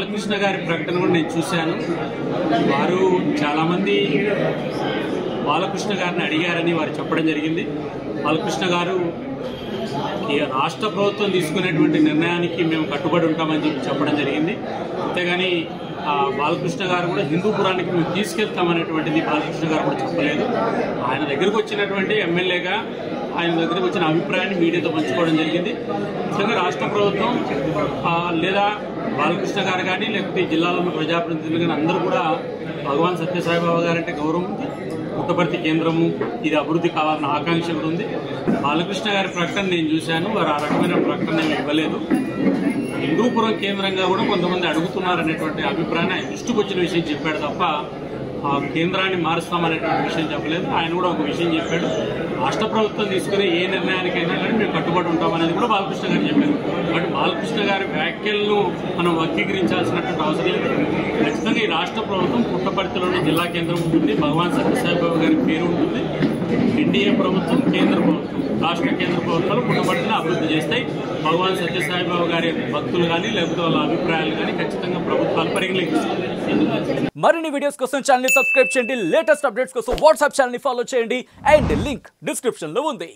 బాలకృష్ణ గారి ప్రకటన కూడా నేను చూశాను వారు చాలామంది బాలకృష్ణ గారిని అడిగారని వారు చెప్పడం జరిగింది బాలకృష్ణ గారు ఈ రాష్ట్ర ప్రభుత్వం తీసుకునేటువంటి నిర్ణయానికి మేము కట్టుబడి ఉంటామని చెప్పి చెప్పడం జరిగింది అంతేగాని ఆ, బాలకృష్ణ గారు కూడా హిందూపురానికి మేము తీసుకెళ్తామనేటువంటిది బాలకృష్ణ గారు కూడా చెప్పలేదు ఆయన దగ్గరకు వచ్చినటువంటి ఎమ్మెల్యేగా ఆయన దగ్గరకు వచ్చిన అభిప్రాయాన్ని మీడియాతో పంచుకోవడం జరిగింది నిజంగా రాష్ట్ర ప్రభుత్వం ఆ, లేదా బాలకృష్ణ గారు కానీ లేకపోతే ఈ జిల్లాలో ఉన్న ప్రజాప్రతినిధులు కానీ అందరూ కూడా భగవాన్ సత్యసాయిబాబా గారంటే గౌరవం ఉంది పుట్టపర్తి కేంద్రము ఇది అభివృద్ధి కావాలన్న ఆకాంక్ష కూడా ఉంది బాలకృష్ణ గారి ప్రకటన నేను చూశాను వారు ఆ రకమైన ప్రకటన ఏమీ ఇవ్వలేదు హిందూపురం కేంద్రంగా కూడా కొంతమంది అడుగుతున్నారు అనేటువంటి అభిప్రాయాన్ని ఆయన దృష్టికి వచ్చిన విషయం చెప్పాడు తప్ప ఆ కేంద్రాన్ని మారుస్తామనేటువంటి విషయం చెప్పలేదు ఆయన కూడా ఒక విషయం చెప్పాడు రాష్ట్ర ప్రభుత్వం తీసుకునే ఏ నిర్ణయానికైనా కానీ మేము కట్టుబడి ఉంటామనేది కూడా బాలకృష్ణ గారు చెప్పారు బట్ బాలకృష్ణ గారి వ్యాఖ్యలను మనం వర్గీకరించాల్సినటువంటి అవసరం లేదు ఖచ్చితంగా ఈ రాష్ట్ర ప్రభుత్వం పుట్టపర్తిలోని జిల్లా కేంద్రం ఉంటుంది భగవాన్ సత్యసాయిబాబు గారి పేరు ఉంటుంది ఎన్డీఏ ప్రభుత్వం కేంద్ర ప్రభుత్వం రాష్ట్ర కేంద్ర ప్రభుత్వాలు పుట్టపట్టిన అభివృద్ధి చేస్తాయి భగవాన్ సత్యసాయిబాబు గారి భక్తులు కానీ లేకపోతే వాళ్ళ అభిప్రాయాలు కానీ ఖచ్చితంగా ప్రభుత్వాలు పరిగణిస్తాయి మరిన్ని వీడియోస్ కోసం ఛానల్ సబ్స్క్రైబ్ చేయండి లేటెస్ట్ అప్డేట్స్ కోసం వాట్సాప్ ఛానల్ ఫాలో చేయండి అండ్ లింక్ డిస్క్రిప్షన్ లో ఉంది